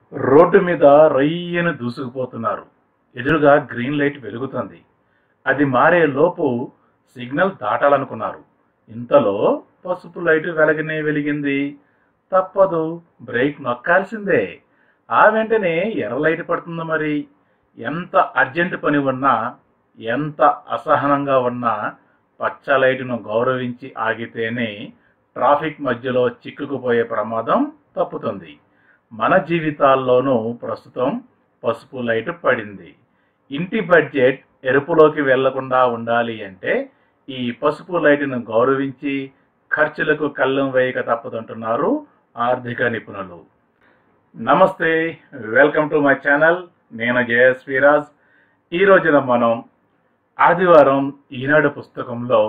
road మీద రయ్యను దూసుకుపోతున్నారు ఎదురుగా green light వెలుగుతుంది అది మారే లోపు సిగ్నల్ దాటాలనుకున్నారు ఇంతలో పసుపు లైట్ వెలగనే వెలిగింది తప్పదు బ్రేక్ నొక్కాల్సిందే ఆ వెంటనే ఎర్ర లైట్ పడుతుంది మరి ఎంత అర్జెంట్ పని ఉన్నా ఎంత అసహనంగా ఉన్నా పచ్చ లైటును గౌరవించి ఆగితేనే ట్రాఫిక్ మధ్యలో చిక్కుకుపోయే ప్రమాదం తప్పుతుంది మన జీవితాల్లోనూ ప్రస్తుతం పసుపు లైట్ పడింది ఇంటి బడ్జెట్ ఎరుపులోకి వెళ్లకుండా ఉండాలి అంటే ఈ పసుపు లైటును గౌరవించి ఖర్చులకు కళ్ళం వేయక తప్పదంటున్నారు ఆర్థిక నిపుణులు నమస్తే వెల్కమ్ టు మై ఛానల్ నేను జేఎస్ విరాజ్ ఈ రోజున మనం ఆదివారం ఈనాడు పుస్తకంలో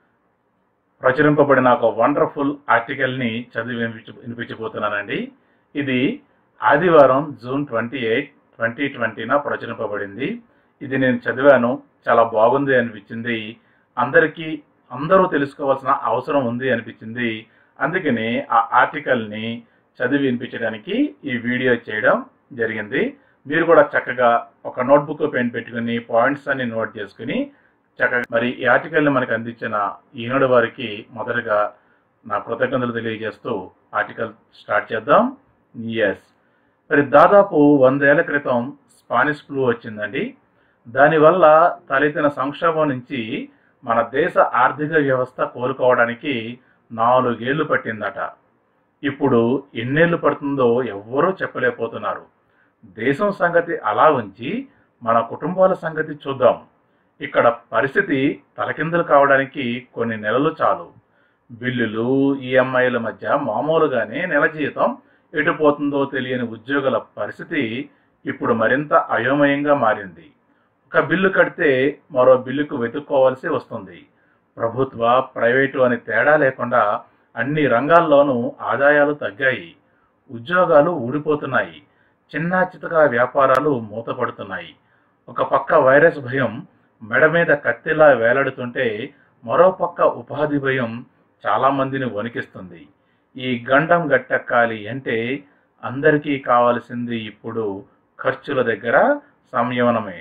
ప్రచురింపబడిన ఒక వండర్ఫుల్ ఆర్టికల్ని చదివి వినిపించ వినిపించబోతున్నానండి ఇది ఆదివారం జూన్ ట్వంటీ ఎయిట్ ట్వంటీ ట్వంటీన ప్రచురింపబడింది ఇది నేను చదివాను చాలా బాగుంది అనిపించింది అందరికీ అందరూ తెలుసుకోవాల్సిన అవసరం ఉంది అనిపించింది అందుకని ఆ ఆర్టికల్ని చదివి వినిపించడానికి ఈ వీడియో చేయడం జరిగింది మీరు కూడా చక్కగా ఒక నోట్బుక్ పెన్ పెట్టుకుని పాయింట్స్ అన్ని నోట్ చేసుకుని చక్కగా మరి ఈ ఆర్టికల్ని మనకు అందించిన ఈనాడు వారికి మొదటగా నా కృతజ్ఞతలు తెలియజేస్తూ ఆర్టికల్ స్టార్ట్ చేద్దాం ఎస్ మరి దాదాపు వందేళ్ల క్రితం స్పానిష్ ఫ్లూ వచ్చిందండి దానివల్ల తలెత్తిన సంక్షోభం నుంచి మన దేశ ఆర్థిక వ్యవస్థ కోలుకోవడానికి నాలుగేళ్లు పట్టిందట ఇప్పుడు ఎన్నేళ్లు పడుతుందో ఎవ్వరూ చెప్పలేకపోతున్నారు దేశం సంగతి అలా ఉంచి మన కుటుంబాల సంగతి చూద్దాం ఇక్కడ పరిస్థితి తలకిందులు కావడానికి కొన్ని నెలలు చాలు బిల్లులు ఈఎంఐల మధ్య మామూలుగానే నెల జీతం ఎటుపోతుందో తెలియని ఉద్యోగుల పరిస్థితి ఇప్పుడు మరింత అయోమయంగా మారింది ఒక బిల్లు కడితే మరో బిల్లుకు వెతుక్కోవాల్సి వస్తుంది ప్రభుత్వ ప్రైవేటు అని తేడా లేకుండా అన్ని రంగాల్లోనూ ఆదాయాలు తగ్గాయి ఉద్యోగాలు ఊడిపోతున్నాయి చిన్న చితక వ్యాపారాలు మూతపడుతున్నాయి ఒక పక్క వైరస్ భయం మెడ మీద కత్తిలా వేలాడుతుంటే మరో పక్క ఉపాధి భయం చాలా మందిని వణికిస్తుంది ఈ గండం గట్టెక్కాలి అంటే అందరికీ కావాల్సింది ఇప్పుడు ఖర్చుల దగ్గర సంయమనమే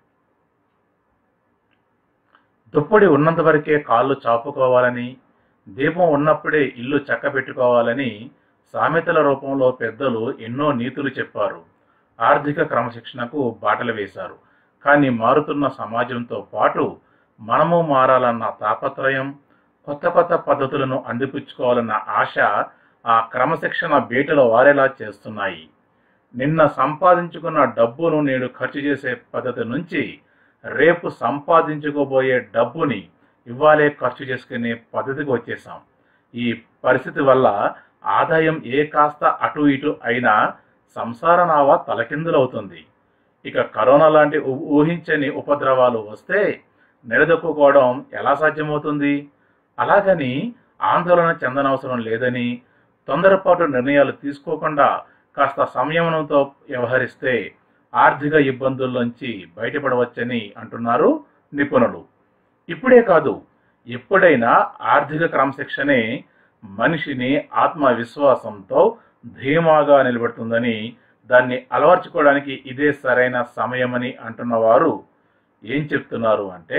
దుప్పటి ఉన్నంత వరకే కాళ్ళు చాపుకోవాలని దీపం ఉన్నప్పుడే ఇల్లు చక్కబెట్టుకోవాలని సామెతల రూపంలో పెద్దలు ఎన్నో నీతులు చెప్పారు ఆర్థిక క్రమశిక్షణకు బాటలు వేశారు కానీ మారుతున్న సమాజంతో పాటు మనము మారాలన్న తాపత్రయం కొత్త కొత్త పద్ధతులను అందిపుచ్చుకోవాలన్న ఆశ ఆ క్రమశిక్షణ బీటలు వారేలా చేస్తున్నాయి నిన్న సంపాదించుకున్న డబ్బును నేడు ఖర్చు చేసే పద్ధతి నుంచి రేపు సంపాదించుకోబోయే డబ్బుని ఇవ్వాలే ఖర్చు చేసుకునే పద్ధతికి వచ్చేసాం ఈ పరిస్థితి వల్ల ఆదాయం ఏ కాస్త అటు ఇటు అయినా సంసార నావ తలకిందులవుతుంది ఇక కరోనా లాంటి ఊ- ఊహించని ఉపద్రవాలు వస్తే నిలదొక్కుకోవడం ఎలా సాధ్యమవుతుంది అలాగని ఆందోళన చెందనవసరం లేదని తొందరపాటు నిర్ణయాలు తీసుకోకుండా కాస్త సంయమనంతో వ్యవహరిస్తే ఆర్థిక ఇబ్బందుల్లోంచి బయటపడవచ్చని అంటున్నారు నిపుణులు ఇప్పుడే కాదు ఎప్పుడైనా ఆర్థిక క్రమశిక్షణే మనిషిని ఆత్మవిశ్వాసంతో ధీమాగా నిలబెడుతుందని దాన్ని అలవర్చుకోవడానికి ఇదే సరైన సమయమని అంటున్నవారు ఏం చెప్తున్నారు అంటే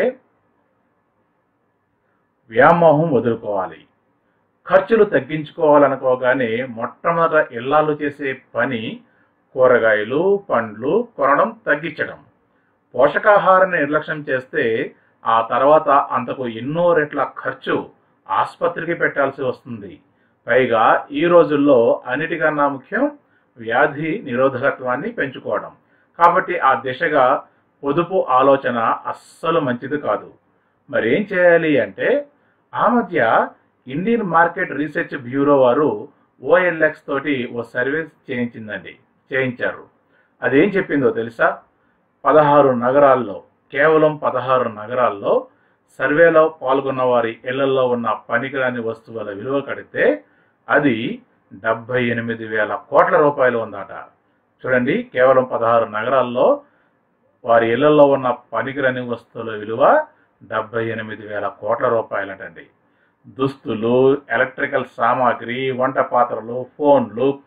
వ్యామోహం వదులుకోవాలి ఖర్చులు తగ్గించుకోవాలనుకోగానే మొట్టమొదట ఇళ్లాలు చేసే పని కూరగాయలు పండ్లు కొనడం తగ్గించడం పోషకాహారాన్ని నిర్లక్ష్యం చేస్తే ఆ తర్వాత అంతకు ఎన్నో రెట్ల ఖర్చు ఆసుపత్రికి పెట్టాల్సి వస్తుంది పైగా ఈ రోజుల్లో అన్నిటికన్నా ముఖ్యం వ్యాధి నిరోధకత్వాన్ని పెంచుకోవడం కాబట్టి ఆ దిశగా పొదుపు ఆలోచన అస్సలు మంచిది కాదు మరి ఏం చేయాలి అంటే ఆ మధ్య ఇండియన్ మార్కెట్ రీసెర్చ్ బ్యూరో వారు ఓఎల్ఎక్స్ తోటి ఓ సర్వే చేయించిందండి చేయించారు అదేం చెప్పిందో తెలుసా పదహారు నగరాల్లో కేవలం పదహారు నగరాల్లో సర్వేలో పాల్గొన్న వారి ఇళ్లలో ఉన్న పనికిరాని వస్తువుల విలువ కడితే అది డెబ్బై ఎనిమిది వేల కోట్ల రూపాయలు ఉందట చూడండి కేవలం పదహారు నగరాల్లో వారి ఇళ్లలో ఉన్న పనికిరాని వస్తువుల విలువ డెబ్బై ఎనిమిది వేల కోట్ల రూపాయలటండి దుస్తులు ఎలక్ట్రికల్ సామాగ్రి వంట పాత్రలు ఫోన్లు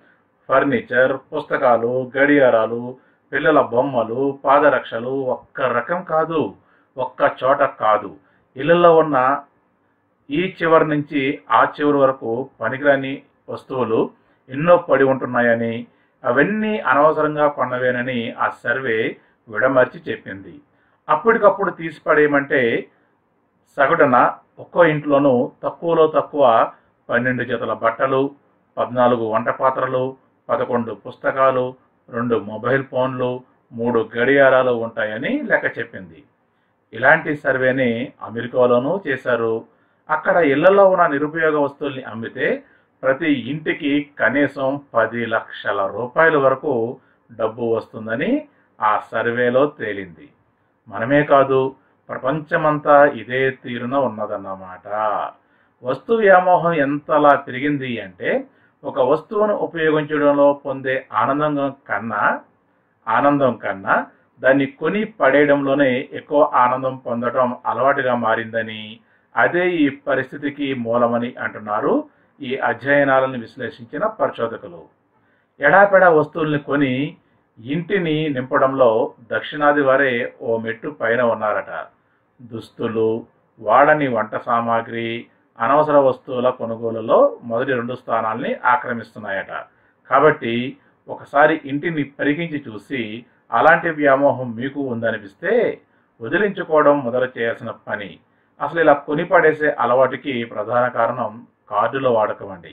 ఫర్నిచర్ పుస్తకాలు గడియారాలు పిల్లల బొమ్మలు పాదరక్షలు ఒక్క రకం కాదు ఒక్క చోట కాదు ఇళ్ళల్లో ఉన్న ఈ చివరి నుంచి ఆ చివరి వరకు పనికిరాని వస్తువులు ఎన్నో పడి ఉంటున్నాయని అవన్నీ అనవసరంగా కొన్నవేనని ఆ సర్వే విడమర్చి చెప్పింది అప్పటికప్పుడు తీసి పడేయమంటే సగటున ఒక్కో ఇంట్లోనూ తక్కువలో తక్కువ పన్నెండు జతల బట్టలు పద్నాలుగు వంట పాత్రలు పదకొండు పుస్తకాలు రెండు మొబైల్ ఫోన్లు మూడు గడియారాలు ఉంటాయని లెక్క చెప్పింది ఇలాంటి సర్వేని అమెరికాలోనూ చేశారు అక్కడ ఇళ్లలో ఉన్న నిరుపయోగ వస్తువుల్ని అమ్మితే ప్రతి ఇంటికి కనీసం పది లక్షల రూపాయల వరకు డబ్బు వస్తుందని ఆ సర్వేలో తేలింది మనమే కాదు ప్రపంచమంతా ఇదే తీరున ఉన్నదన్నమాట వస్తు వ్యామోహం ఎంతలా పెరిగింది అంటే ఒక వస్తువును ఉపయోగించడంలో పొందే ఆనందం కన్నా ఆనందం కన్నా దాన్ని కొని పడేయడంలోనే ఎక్కువ ఆనందం పొందడం అలవాటుగా మారిందని అదే ఈ పరిస్థితికి మూలమని అంటున్నారు ఈ అధ్యయనాలను విశ్లేషించిన పరిశోధకులు ఎడాపెడా వస్తువుల్ని కొని ఇంటిని నింపడంలో దక్షిణాది వారే ఓ మెట్టు పైన ఉన్నారట దుస్తులు వాడని వంట సామాగ్రి అనవసర వస్తువుల కొనుగోలులో మొదటి రెండు స్థానాల్ని ఆక్రమిస్తున్నాయట కాబట్టి ఒకసారి ఇంటిని పరికించి చూసి అలాంటి వ్యామోహం మీకు ఉందనిపిస్తే వదిలించుకోవడం మొదలు చేయాల్సిన పని అసలు ఇలా కొని పడేసే అలవాటుకి ప్రధాన కారణం కార్డుల వాడకం అండి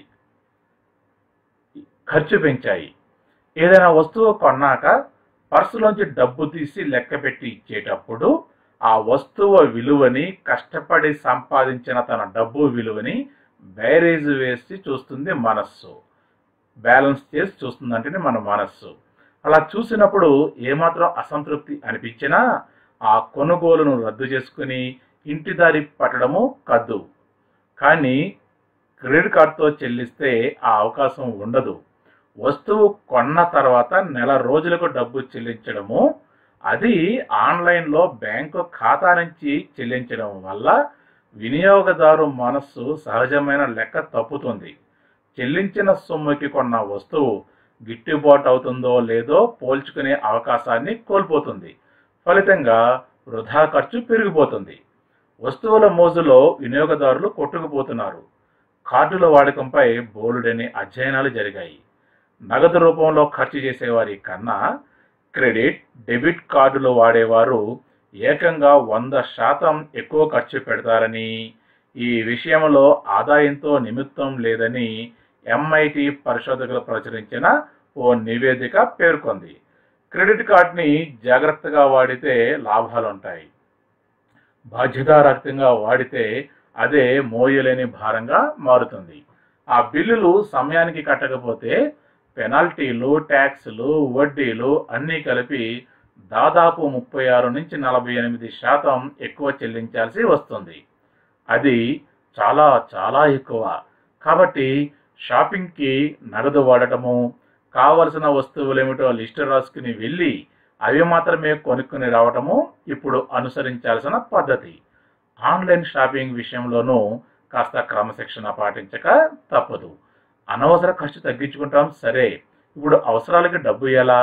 ఖర్చు పెంచాయి ఏదైనా వస్తువు కొన్నాక పర్సులోంచి డబ్బు తీసి లెక్క పెట్టి ఇచ్చేటప్పుడు ఆ వస్తువు విలువని కష్టపడి సంపాదించిన తన డబ్బు విలువని బైరేజ్ వేసి చూస్తుంది మనస్సు బ్యాలెన్స్ చేసి చూస్తుందంటేనే మన మనస్సు అలా చూసినప్పుడు ఏమాత్రం అసంతృప్తి అనిపించినా ఆ కొనుగోలును రద్దు చేసుకుని ఇంటి దారి పట్టడము కద్దు కానీ క్రెడిట్ కార్డ్తో చెల్లిస్తే ఆ అవకాశం ఉండదు వస్తువు కొన్న తర్వాత నెల రోజులకు డబ్బు చెల్లించడము అది ఆన్లైన్లో బ్యాంకు ఖాతా నుంచి చెల్లించడం వల్ల వినియోగదారు మనస్సు సహజమైన లెక్క తప్పుతుంది చెల్లించిన సొమ్ముకి కొన్న వస్తువు గిట్టుబాటు అవుతుందో లేదో పోల్చుకునే అవకాశాన్ని కోల్పోతుంది ఫలితంగా వృధా ఖర్చు పెరిగిపోతుంది వస్తువుల మోజులో వినియోగదారులు కొట్టుకుపోతున్నారు కార్డుల వాడకంపై బోలుడని అధ్యయనాలు జరిగాయి నగదు రూపంలో ఖర్చు చేసేవారి కన్నా క్రెడిట్ డెబిట్ కార్డులు వాడేవారు ఏకంగా వంద శాతం ఎక్కువ ఖర్చు పెడతారని ఈ విషయంలో ఆదాయంతో నిమిత్తం లేదని ఎంఐటి పరిశోధకులు ప్రచురించిన ఓ నివేదిక పేర్కొంది క్రెడిట్ కార్డ్ని జాగ్రత్తగా వాడితే లాభాలుంటాయి బాధ్యతారహితంగా వాడితే అదే మోయలేని భారంగా మారుతుంది ఆ బిల్లులు సమయానికి కట్టకపోతే పెనాల్టీలు ట్యాక్సులు వడ్డీలు అన్నీ కలిపి దాదాపు ముప్పై ఆరు నుంచి నలభై ఎనిమిది శాతం ఎక్కువ చెల్లించాల్సి వస్తుంది అది చాలా చాలా ఎక్కువ కాబట్టి షాపింగ్కి నగదు వాడటము కావలసిన వస్తువులేమిటో లిస్టు రాసుకుని వెళ్ళి అవి మాత్రమే కొనుక్కుని రావటము ఇప్పుడు అనుసరించాల్సిన పద్ధతి ఆన్లైన్ షాపింగ్ విషయంలోనూ కాస్త క్రమశిక్షణ పాటించక తప్పదు అనవసర ఖర్చు తగ్గించుకుంటాం సరే ఇప్పుడు అవసరాలకి డబ్బు ఎలా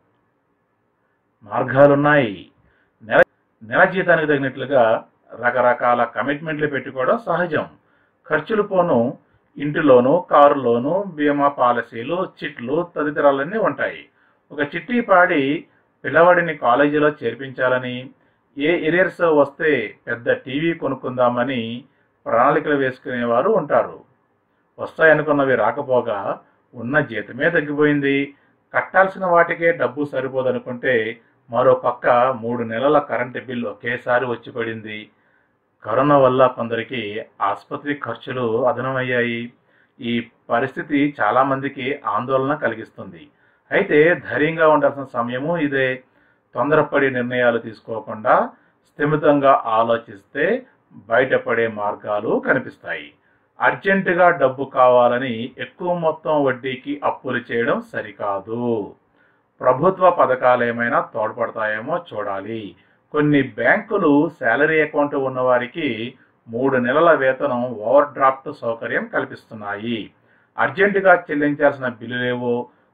మార్గాలున్నాయి నెల నెల జీతానికి తగినట్లుగా రకరకాల కమిట్మెంట్లు పెట్టుకోవడం సహజం ఖర్చులు పోను ఇంటిలోను కారులోను బీమా పాలసీలు చిట్లు తదితరాలన్నీ ఉంటాయి ఒక చిట్టి పాడి పిల్లవాడిని కాలేజీలో చేర్పించాలని ఏ ఎరియర్స్ వస్తే పెద్ద టీవీ కొనుక్కుందామని ప్రణాళికలు వేసుకునేవారు ఉంటారు వస్తాయనుకున్నవి రాకపోగా ఉన్న జీతమే తగ్గిపోయింది కట్టాల్సిన వాటికే డబ్బు సరిపోదనుకుంటే మరో పక్క మూడు నెలల కరెంటు బిల్ ఒకేసారి వచ్చి పడింది కరోనా వల్ల కొందరికి ఆసుపత్రి ఖర్చులు అదనమయ్యాయి ఈ పరిస్థితి చాలామందికి ఆందోళన కలిగిస్తుంది అయితే ధైర్యంగా ఉండాల్సిన సమయము ఇదే తొందరపడి నిర్ణయాలు తీసుకోకుండా స్థిమితంగా ఆలోచిస్తే బయటపడే మార్గాలు కనిపిస్తాయి అర్జెంటుగా డబ్బు కావాలని ఎక్కువ మొత్తం వడ్డీకి అప్పులు చేయడం సరికాదు ప్రభుత్వ పథకాలు ఏమైనా తోడ్పడతాయేమో చూడాలి కొన్ని బ్యాంకులు శాలరీ అకౌంట్ ఉన్నవారికి మూడు నెలల వేతనం ఓవర్ డ్రాఫ్ట్ సౌకర్యం కల్పిస్తున్నాయి అర్జెంటుగా చెల్లించాల్సిన బిల్లులేవో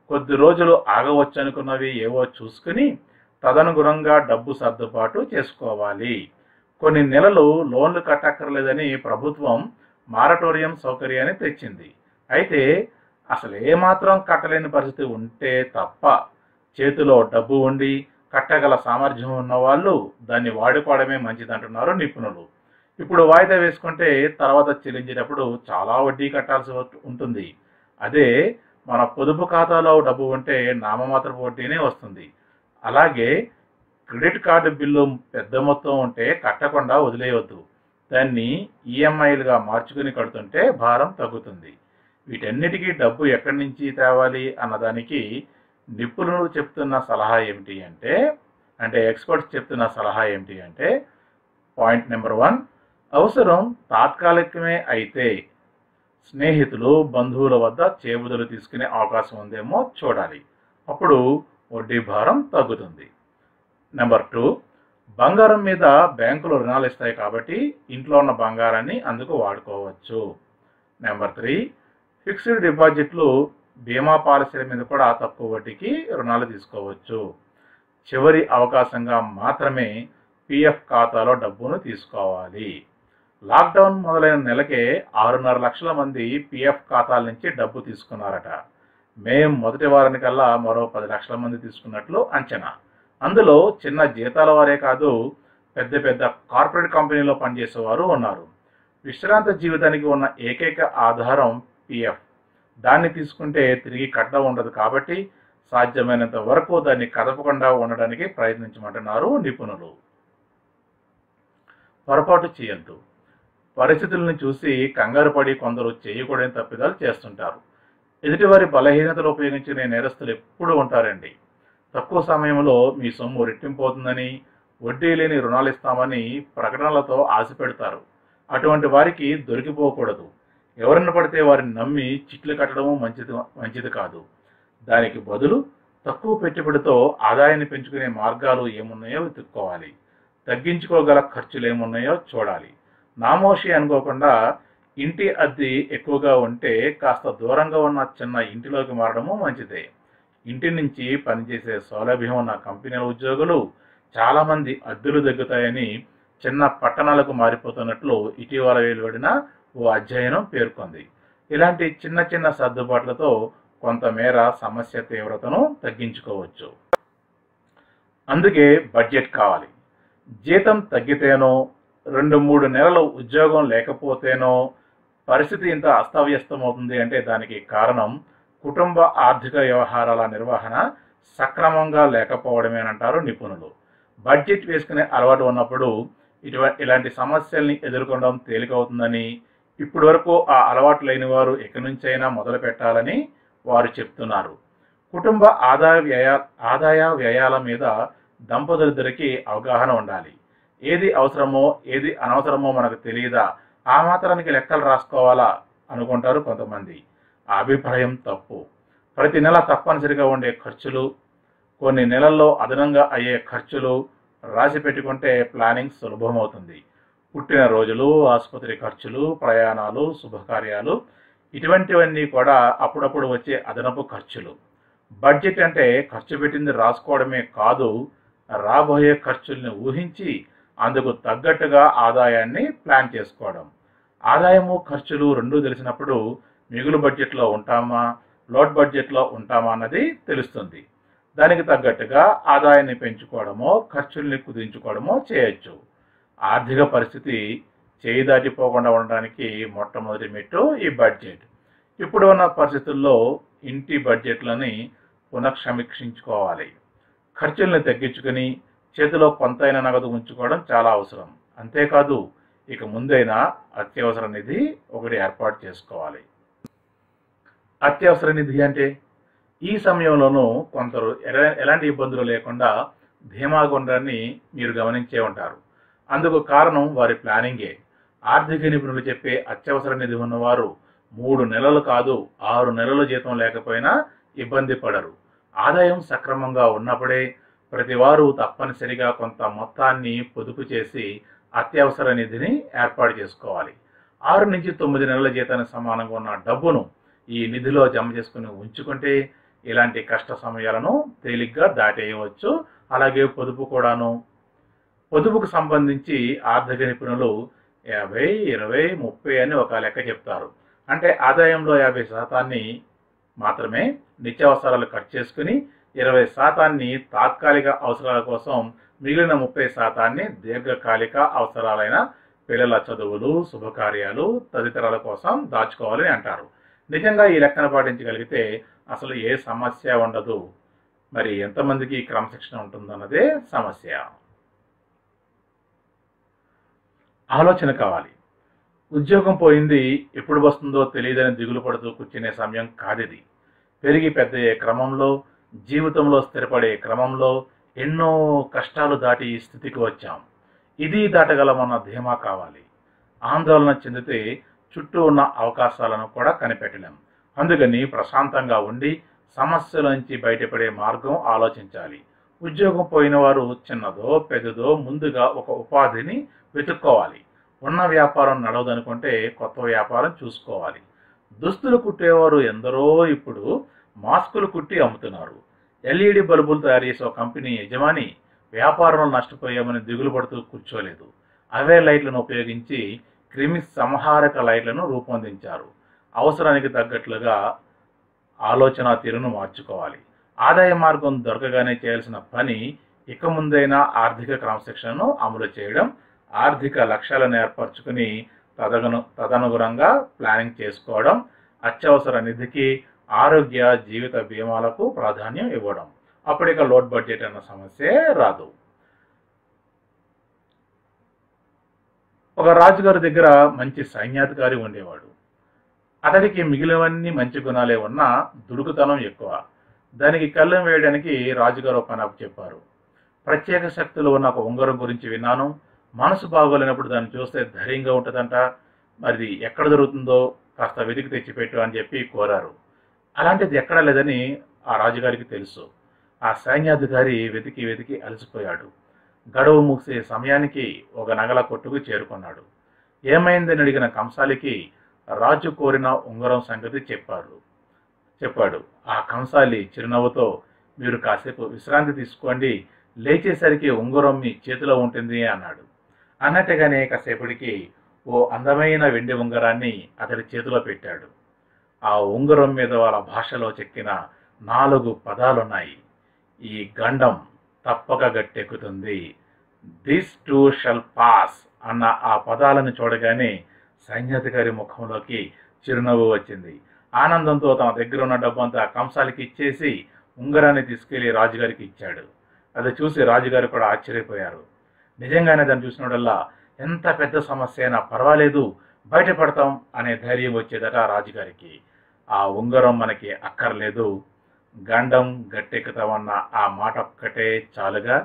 కొద్ది రోజులు ఆగవచ్చు అనుకున్నవి ఏవో చూసుకుని తదనుగుణంగా డబ్బు సర్దుబాటు చేసుకోవాలి కొన్ని నెలలు లోన్లు కట్టక్కర్లేదని ప్రభుత్వం మారటోరియం సౌకర్యాన్ని తెచ్చింది అయితే అసలు ఏమాత్రం కట్టలేని పరిస్థితి ఉంటే తప్ప చేతిలో డబ్బు ఉండి కట్టగల సామర్థ్యం ఉన్న వాళ్ళు దాన్ని వాడుకోవడమే మంచిదంటున్నారు నిపుణులు ఇప్పుడు వాయిదా వేసుకుంటే తర్వాత చెల్లించేటప్పుడు చాలా వడ్డీ కట్టాల్సి ఉంటుంది అదే మన పొదుపు ఖాతాలో డబ్బు ఉంటే నామమాత్రపు వడ్డీనే వస్తుంది అలాగే క్రెడిట్ కార్డు బిల్లు పెద్ద మొత్తం ఉంటే కట్టకుండా వదిలేయవద్దు దాన్ని ఈఎంఐలుగా మార్చుకుని కడుతుంటే భారం తగ్గుతుంది వీటన్నిటికీ డబ్బు ఎక్కడి నుంచి తేవాలి అన్నదానికి నిపుణులు చెప్తున్న సలహా ఏమిటి అంటే అంటే ఎక్స్పర్ట్స్ చెప్తున్న సలహా ఏమిటి అంటే పాయింట్ నెంబర్ వన్ అవసరం తాత్కాలికమే అయితే స్నేహితులు బంధువుల వద్ద చేబుదలు తీసుకునే అవకాశం ఉందేమో చూడాలి అప్పుడు వడ్డీ భారం తగ్గుతుంది నెంబర్ టూ బంగారం మీద బ్యాంకులు రుణాలు ఇస్తాయి కాబట్టి ఇంట్లో ఉన్న బంగారాన్ని అందుకు వాడుకోవచ్చు నెంబర్ త్రీ ఫిక్స్డ్ డిపాజిట్లు బీమా పాలసీల మీద కూడా తక్కువ వడ్డీకి రుణాలు తీసుకోవచ్చు చివరి అవకాశంగా మాత్రమే పిఎఫ్ ఖాతాలో డబ్బును తీసుకోవాలి లాక్డౌన్ మొదలైన నెలకే ఆరున్నర లక్షల మంది పిఎఫ్ ఖాతాల నుంచి డబ్బు తీసుకున్నారట మే మొదటి వారానికల్లా మరో పది లక్షల మంది తీసుకున్నట్లు అంచనా అందులో చిన్న జీతాల వారే కాదు పెద్ద పెద్ద కార్పొరేట్ కంపెనీలో పనిచేసేవారు ఉన్నారు విశ్రాంత జీవితానికి ఉన్న ఏకైక ఆధారం పిఎఫ్ దాన్ని తీసుకుంటే తిరిగి కట్ట ఉండదు కాబట్టి సాధ్యమైనంత వరకు దాన్ని కదపకుండా ఉండడానికి ప్రయత్నించమంటున్నారు నిపుణులు పొరపాటు చేయొద్దు పరిస్థితులను చూసి కంగారు పడి కొందరు చేయకూడని తప్పిదాలు చేస్తుంటారు ఎదుటివారి బలహీనతలు ఉపయోగించుకునే నేరస్తులు ఎప్పుడూ ఉంటారండి తక్కువ సమయంలో మీ సొమ్ము రెట్టింపోతుందని వడ్డీ లేని రుణాలు ఇస్తామని ప్రకటనలతో ఆశ పెడతారు అటువంటి వారికి దొరికిపోకూడదు ఎవరిని పడితే వారిని నమ్మి చిట్లు కట్టడము మంచిది మంచిది కాదు దానికి బదులు తక్కువ పెట్టుబడితో ఆదాయాన్ని పెంచుకునే మార్గాలు ఏమున్నాయో వెతుక్కోవాలి తగ్గించుకోగల ఖర్చులు ఏమున్నాయో చూడాలి నామోషి అనుకోకుండా ఇంటి అద్దె ఎక్కువగా ఉంటే కాస్త దూరంగా ఉన్న చిన్న ఇంటిలోకి మారడము మంచిదే ఇంటి నుంచి పనిచేసే సౌలభ్యం ఉన్న కంపెనీల ఉద్యోగులు చాలామంది అద్దెలు తగ్గుతాయని చిన్న పట్టణాలకు మారిపోతున్నట్లు ఇటీవల వెలువడిన ఓ అధ్యయనం పేర్కొంది ఇలాంటి చిన్న చిన్న సర్దుబాట్లతో కొంతమేర సమస్య తీవ్రతను తగ్గించుకోవచ్చు అందుకే బడ్జెట్ కావాలి జీతం తగ్గితేనో రెండు మూడు నెలలు ఉద్యోగం లేకపోతేనో పరిస్థితి ఇంత అస్తవ్యస్తమవుతుంది అంటే దానికి కారణం కుటుంబ ఆర్థిక వ్యవహారాల నిర్వహణ సక్రమంగా లేకపోవడమేనంటారు నిపుణులు బడ్జెట్ వేసుకునే అలవాటు ఉన్నప్పుడు ఇటువ ఇలాంటి సమస్యల్ని ఎదుర్కొనడం తేలికవుతుందని ఇప్పటి వరకు ఆ అలవాటు లేని వారు ఎక్కడి నుంచైనా మొదలు పెట్టాలని వారు చెప్తున్నారు కుటుంబ ఆదాయ వ్యయ ఆదాయ వ్యయాల మీద దంపతులిద్దరికీ అవగాహన ఉండాలి ఏది అవసరమో ఏది అనవసరమో మనకు తెలియదా ఆ మాత్రానికి లెక్కలు రాసుకోవాలా అనుకుంటారు కొంతమంది ఆ అభిప్రాయం తప్పు ప్రతి నెల తప్పనిసరిగా ఉండే ఖర్చులు కొన్ని నెలల్లో అదనంగా అయ్యే ఖర్చులు రాసి పెట్టుకుంటే ప్లానింగ్ సులభమవుతుంది పుట్టినరోజులు ఆసుపత్రి ఖర్చులు ప్రయాణాలు శుభకార్యాలు ఇటువంటివన్నీ కూడా అప్పుడప్పుడు వచ్చే అదనపు ఖర్చులు బడ్జెట్ అంటే ఖర్చు పెట్టింది రాసుకోవడమే కాదు రాబోయే ఖర్చుల్ని ఊహించి అందుకు తగ్గట్టుగా ఆదాయాన్ని ప్లాన్ చేసుకోవడం ఆదాయము ఖర్చులు రెండూ తెలిసినప్పుడు మిగులు బడ్జెట్లో ఉంటామా లోడ్ బడ్జెట్లో ఉంటామా అన్నది తెలుస్తుంది దానికి తగ్గట్టుగా ఆదాయాన్ని పెంచుకోవడమో ఖర్చుల్ని కుదించుకోవడమో చేయొచ్చు ఆర్థిక పరిస్థితి చేయి దాటిపోకుండా ఉండడానికి మొట్టమొదటి మెట్టు ఈ బడ్జెట్ ఇప్పుడు ఉన్న పరిస్థితుల్లో ఇంటి బడ్జెట్లని పునఃసమీక్షించుకోవాలి ఖర్చుల్ని తగ్గించుకొని చేతిలో కొంతైనా నగదు ఉంచుకోవడం చాలా అవసరం అంతేకాదు ఇక ముందైనా అత్యవసర నిధి ఒకటి ఏర్పాటు చేసుకోవాలి అత్యవసర నిధి అంటే ఈ సమయంలోనూ కొందరు ఎల- ఎలాంటి ఇబ్బందులు లేకుండా ధీమాగా ఉండడాన్ని మీరు గమనించే ఉంటారు అందుకు కారణం వారి ప్లానింగే ఆర్థిక నిపుణులు చెప్పే అత్యవసర నిధి ఉన్నవారు మూడు నెలలు కాదు ఆరు నెలల జీతం లేకపోయినా ఇబ్బంది పడరు ఆదాయం సక్రమంగా ఉన్నప్పుడే ప్రతివారు తప్పనిసరిగా కొంత మొత్తాన్ని పొదుపు చేసి అత్యవసర నిధిని ఏర్పాటు చేసుకోవాలి ఆరు నుంచి తొమ్మిది నెలల జీతానికి సమానంగా ఉన్న డబ్బును ఈ నిధిలో జమ చేసుకుని ఉంచుకుంటే ఇలాంటి కష్ట సమయాలను తేలిగ్గా దాటేయవచ్చు అలాగే పొదుపు కూడాను పొదుపుకు సంబంధించి ఆర్థిక నిపుణులు యాభై ఇరవై ముప్పై అని ఒక లెక్క చెప్తారు అంటే ఆదాయంలో యాభై శాతాన్ని మాత్రమే నిత్యావసరాలు కట్ చేసుకుని ఇరవై శాతాన్ని తాత్కాలిక అవసరాల కోసం మిగిలిన ముప్పై శాతాన్ని దీర్ఘకాలిక అవసరాలైన పిల్లల చదువులు శుభకార్యాలు తదితరాల కోసం దాచుకోవాలని అంటారు నిజంగా ఈ లెక్కన పాటించగలిగితే అసలు ఏ సమస్య ఉండదు మరి ఎంతమందికి క్రమశిక్షణ ఉంటుందన్నదే సమస్య ఆలోచన కావాలి ఉద్యోగం పోయింది ఎప్పుడు వస్తుందో తెలియదని దిగులు పడుతూ కూర్చునే సమయం కాదిది పెరిగి పెద్దయ్యే క్రమంలో జీవితంలో స్థిరపడే క్రమంలో ఎన్నో కష్టాలు దాటి ఈ స్థితికి వచ్చాం ఇది దాటగలమన్న ధీమా కావాలి ఆందోళన చెందితే చుట్టూ ఉన్న అవకాశాలను కూడా కనిపెట్టలేం అందుకని ప్రశాంతంగా ఉండి సమస్యల నుంచి బయటపడే మార్గం ఆలోచించాలి ఉద్యోగం పోయిన వారు చిన్నదో పెద్దదో ముందుగా ఒక ఉపాధిని వెతుక్కోవాలి ఉన్న వ్యాపారం నడవదనుకుంటే కొత్త వ్యాపారం చూసుకోవాలి దుస్తులు కుట్టేవారు ఎందరో ఇప్పుడు మాస్కులు కుట్టి అమ్ముతున్నారు ఎల్ఈడి బల్బులు తయారు చేసే ఒక కంపెనీ యజమాని వ్యాపారంలో నష్టపోయామని దిగులు పడుతూ కూర్చోలేదు అవే లైట్లను ఉపయోగించి క్రిమి సంహారక లైట్లను రూపొందించారు అవసరానికి తగ్గట్లుగా ఆలోచన తీరును మార్చుకోవాలి ఆదాయ మార్గం దొరకగానే చేయాల్సిన పని ఇక ముందైనా ఆర్థిక క్రమశిక్షణను అమలు చేయడం ఆర్థిక లక్ష్యాలను ఏర్పరచుకుని తదను తదనుగుణంగా ప్లానింగ్ చేసుకోవడం అత్యవసర నిధికి ఆరోగ్య జీవిత బీమాలకు ప్రాధాన్యం ఇవ్వడం అప్పటిక లోడ్ బడ్జెట్ అన్న సమస్య రాదు ఒక రాజుగారి దగ్గర మంచి సైన్యాధికారి ఉండేవాడు అతడికి మిగిలినవన్నీ మంచి గుణాలే ఉన్నా దుడుకుతనం ఎక్కువ దానికి కళ్ళెం వేయడానికి రాజుగారు ఒక పని చెప్పారు ప్రత్యేక శక్తులు ఉన్న ఒక ఉంగరం గురించి విన్నాను మనసు బాగోలేనప్పుడు దాన్ని చూస్తే ధైర్యంగా ఉంటుందంట మరి ఎక్కడ దొరుకుతుందో కాస్త వెతికి తెచ్చిపెట్టు అని చెప్పి కోరారు అలాంటిది ఎక్కడా లేదని ఆ రాజుగారికి తెలుసు ఆ సైన్యాధికారి వెతికి వెతికి అలసిపోయాడు గడువు ముగిసే సమయానికి ఒక నగల కొట్టుకు చేరుకున్నాడు ఏమైందని అడిగిన కంసాలికి రాజు కోరిన ఉంగరం సంగతి చెప్పారు చెప్పాడు ఆ కంసాలి చిరునవ్వుతో మీరు కాసేపు విశ్రాంతి తీసుకోండి లేచేసరికి ఉంగరం మీ చేతిలో ఉంటుంది అన్నాడు అన్నట్టుగానే కాసేపటికి ఓ అందమైన వెండి ఉంగరాన్ని అతడి చేతిలో పెట్టాడు ఆ ఉంగరం మీద వాళ్ళ భాషలో చెక్కిన నాలుగు పదాలున్నాయి ఈ గండం తప్పక గట్టెక్కుతుంది దిస్ టు షల్ పాస్ అన్న ఆ పదాలను చూడగానే సైన్యాధికారి ముఖంలోకి చిరునవ్వు వచ్చింది ఆనందంతో తన దగ్గర ఉన్న డబ్బంతా కంసాలికి ఇచ్చేసి ఉంగరాన్ని తీసుకెళ్లి రాజుగారికి ఇచ్చాడు అది చూసి రాజుగారు కూడా ఆశ్చర్యపోయారు నిజంగానే దాన్ని చూసినోడల్లా ఎంత పెద్ద సమస్య అయినా పర్వాలేదు బయటపడతాం అనే ధైర్యం వచ్చేదట రాజుగారికి ఆ ఉంగరం మనకి అక్కర్లేదు గండం గట్టెక్కుతామన్న ఆ మాట ఒక్కటే చాలుగా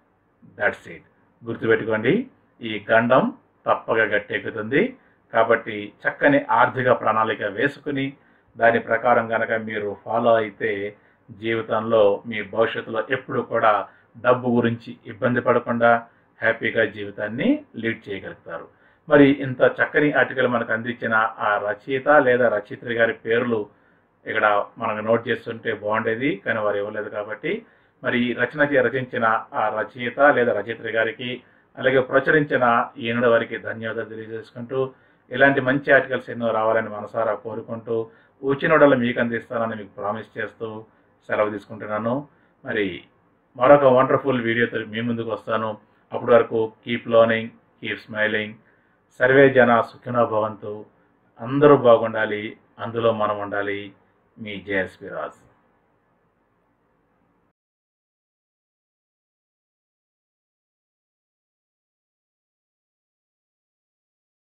దట్స్ ఇట్ గుర్తుపెట్టుకోండి ఈ గండం తప్పక గట్టెక్కుతుంది కాబట్టి చక్కని ఆర్థిక ప్రణాళిక వేసుకుని దాని ప్రకారం కనుక మీరు ఫాలో అయితే జీవితంలో మీ భవిష్యత్తులో ఎప్పుడు కూడా డబ్బు గురించి ఇబ్బంది పడకుండా హ్యాపీగా జీవితాన్ని లీడ్ చేయగలుగుతారు మరి ఇంత చక్కని ఆర్టికల్ మనకు అందించిన ఆ రచయిత లేదా రచయిత్రి గారి పేర్లు ఇక్కడ మనకు నోట్ చేస్తుంటే బాగుండేది కానీ వారు ఇవ్వలేదు కాబట్టి మరి ఈ రచన చే- రచించిన ఆ రచయిత లేదా రచయిత్రి గారికి అలాగే ప్రచురించిన ఈనుడు వారికి ధన్యవాదాలు తెలియజేసుకుంటూ ఇలాంటి మంచి ఆర్టికల్స్ ఎన్నో రావాలని మనసారా కోరుకుంటూ వచ్చినోడల్లా మీకు అందిస్తానని మీకు ప్రామిస్ చేస్తూ సెలవు తీసుకుంటున్నాను మరి మరొక వండర్ఫుల్ వీడియోతో మీ ముందుకు వస్తాను అప్పటి వరకు కీప్ లర్నింగ్ కీప్ స్మైలింగ్ సర్వే జన సుఖినో భవంతు అందరూ బాగుండాలి అందులో మనం ఉండాలి మీ జేఎస్పి రాజ్